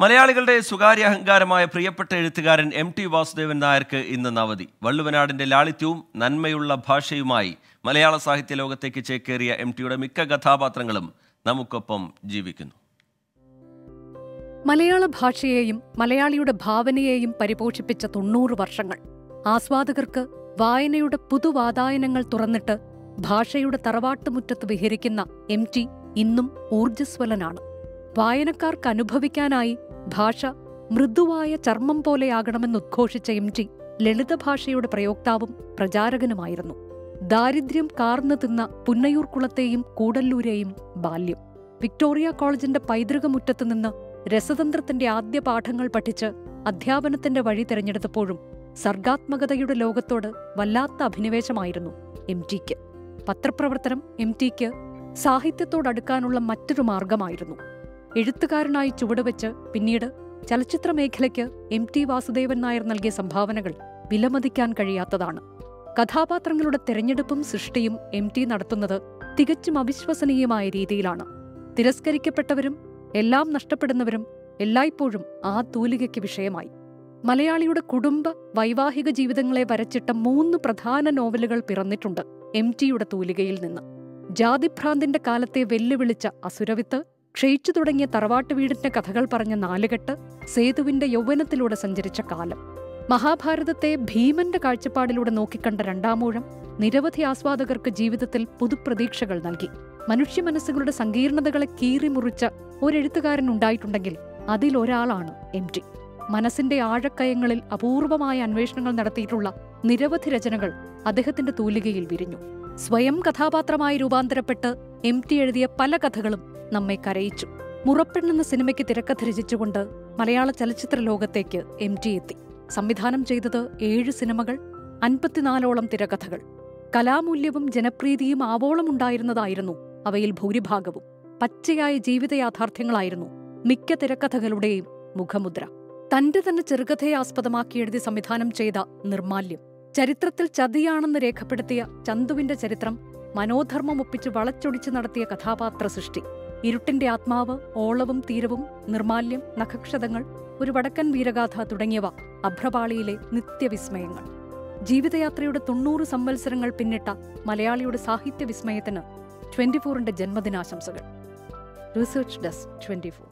മലയാളികളുടെ സ്വകാര്യ അഹങ്കാരമായ പ്രിയപ്പെട്ട എഴുത്തുകാരൻ എം ടി വാസുദേവൻ നായർക്ക് ഇന്ന് നവതി വള്ളുവനാടിന്റെ ലാളിത്യവും നന്മയുള്ള ഭാഷയുമായി മലയാള സാഹിത്യ ലോകത്തേക്ക് ചേക്കേറിയ എം ടിയുടെ മിക്ക കഥാപാത്രങ്ങളും നമുക്കൊപ്പം ജീവിക്കുന്നു മലയാള ഭാഷയെയും മലയാളിയുടെ ഭാവനയെയും പരിപോഷിപ്പിച്ച തൊണ്ണൂറ് വർഷങ്ങൾ ആസ്വാദകർക്ക് വായനയുടെ പുതുവാതായനങ്ങൾ തുറന്നിട്ട് ഭാഷയുടെ തറവാട്ടുമുറ്റത്ത് വിഹരിക്കുന്ന എം ടി ഇന്നും ഊർജ്ജസ്വലനാണ് വായനക്കാർക്ക് അനുഭവിക്കാനായി ഭാഷ മൃദുവായ ചർമ്മം പോലെയാകണമെന്ന് ഉദ്ഘോഷിച്ച എം ടി ലളിതഭാഷയുടെ പ്രയോക്താവും പ്രചാരകനുമായിരുന്നു ദാരിദ്ര്യം കാർന്നു തിന്ന പുന്നയൂർക്കുളത്തെയും കൂടല്ലൂരെയും ബാല്യം വിക്ടോറിയ കോളേജിന്റെ പൈതൃക മുറ്റത്ത് നിന്ന് രസതന്ത്രത്തിന്റെ ആദ്യ പാഠങ്ങൾ പഠിച്ച് അധ്യാപനത്തിന്റെ വഴി തിരഞ്ഞെടുത്തപ്പോഴും സർഗാത്മകതയുടെ ലോകത്തോട് വല്ലാത്ത അഭിനിവേശമായിരുന്നു എം ടിക്ക് പത്രപ്രവർത്തനം എം ടിക്ക് സാഹിത്യത്തോടടുക്കാനുള്ള മറ്റൊരു മാർഗമായിരുന്നു എഴുത്തുകാരനായി ചുവടുവെച്ച് പിന്നീട് ചലച്ചിത്ര മേഖലയ്ക്ക് എം ടി വാസുദേവൻ നായർ നൽകിയ സംഭാവനകൾ വിലമതിക്കാൻ കഴിയാത്തതാണ് കഥാപാത്രങ്ങളുടെ തെരഞ്ഞെടുപ്പും സൃഷ്ടിയും എം ടി നടത്തുന്നത് തികച്ചും അവിശ്വസനീയമായ രീതിയിലാണ് തിരസ്കരിക്കപ്പെട്ടവരും എല്ലാം നഷ്ടപ്പെടുന്നവരും എല്ലായ്പ്പോഴും ആ തൂലികയ്ക്ക് വിഷയമായി മലയാളിയുടെ കുടുംബ വൈവാഹിക ജീവിതങ്ങളെ വരച്ചിട്ട മൂന്ന് പ്രധാന നോവലുകൾ പിറന്നിട്ടുണ്ട് എം ടിയുടെ തൂലികയിൽ നിന്ന് ജാതിഭ്രാന്തിന്റെ കാലത്തെ വെല്ലുവിളിച്ച അസുരവിത്ത് ക്ഷയിച്ചു തുടങ്ങിയ തറവാട്ട് വീടിന്റെ കഥകൾ പറഞ്ഞ നാലുകെട്ട് സേതുവിന്റെ യൗവനത്തിലൂടെ സഞ്ചരിച്ച കാലം മഹാഭാരതത്തെ ഭീമന്റെ കാഴ്ചപ്പാടിലൂടെ നോക്കിക്കണ്ട രണ്ടാമൂഴം നിരവധി ആസ്വാദകർക്ക് ജീവിതത്തിൽ പുതുപ്രതീക്ഷകൾ നൽകി മനുഷ്യ മനസ്സുകളുടെ സങ്കീർണതകളെ കീറിമുറിച്ച ഒരെഴുത്തുകാരൻ ഉണ്ടായിട്ടുണ്ടെങ്കിൽ അതിലൊരാളാണ് എം ടി മനസ്സിന്റെ ആഴക്കയങ്ങളിൽ അപൂർവമായ അന്വേഷണങ്ങൾ നടത്തിയിട്ടുള്ള നിരവധി രചനകൾ അദ്ദേഹത്തിന്റെ തൂലികയിൽ വിരിഞ്ഞു സ്വയം കഥാപാത്രമായി രൂപാന്തരപ്പെട്ട് എം ടി എഴുതിയ പല കഥകളും നമ്മെ കരയിച്ചു മുറപ്പെണ്ണെന്ന സിനിമയ്ക്ക് തിരക്കഥ രചിച്ചുകൊണ്ട് മലയാള ചലച്ചിത്ര ലോകത്തേക്ക് എം ടി എത്തി സംവിധാനം ചെയ്തത് ഏഴ് സിനിമകൾ അൻപത്തിനാലോളം തിരക്കഥകൾ കലാമൂല്യവും ജനപ്രീതിയും ആവോളം ഉണ്ടായിരുന്നതായിരുന്നു അവയിൽ ഭൂരിഭാഗവും പച്ചയായ ജീവിത യാഥാർത്ഥ്യങ്ങളായിരുന്നു മിക്ക തിരക്കഥകളുടെയും മുഖമുദ്ര തന്റെ തന്നെ ചെറുകഥയെ ആസ്പദമാക്കി എഴുതി സംവിധാനം ചെയ്ത നിർമാല്യം ചരിത്രത്തിൽ ചതിയാണെന്ന് രേഖപ്പെടുത്തിയ ചന്തുവിന്റെ ചരിത്രം മനോധർമ്മം ഒപ്പിച്ച് വളച്ചൊടിച്ച് നടത്തിയ കഥാപാത്ര സൃഷ്ടി ഇരുട്ടിന്റെ ആത്മാവ് ഓളവും തീരവും നിർമാല്യം നഖക്ഷതങ്ങൾ ഒരു വടക്കൻ വീരഗാഥ തുടങ്ങിയവ അഭ്രപാളിയിലെ നിത്യവിസ്മയങ്ങൾ ജീവിതയാത്രയുടെ തൊണ്ണൂറ് സംവത്സരങ്ങൾ പിന്നിട്ട മലയാളിയുടെ സാഹിത്യ വിസ്മയത്തിന് ട്വന്റി ഫോറിന്റെ ജന്മദിനാശംസകൾ റിസർച്ച് ഡെസ്ക് ട്വന്റി ഫോർ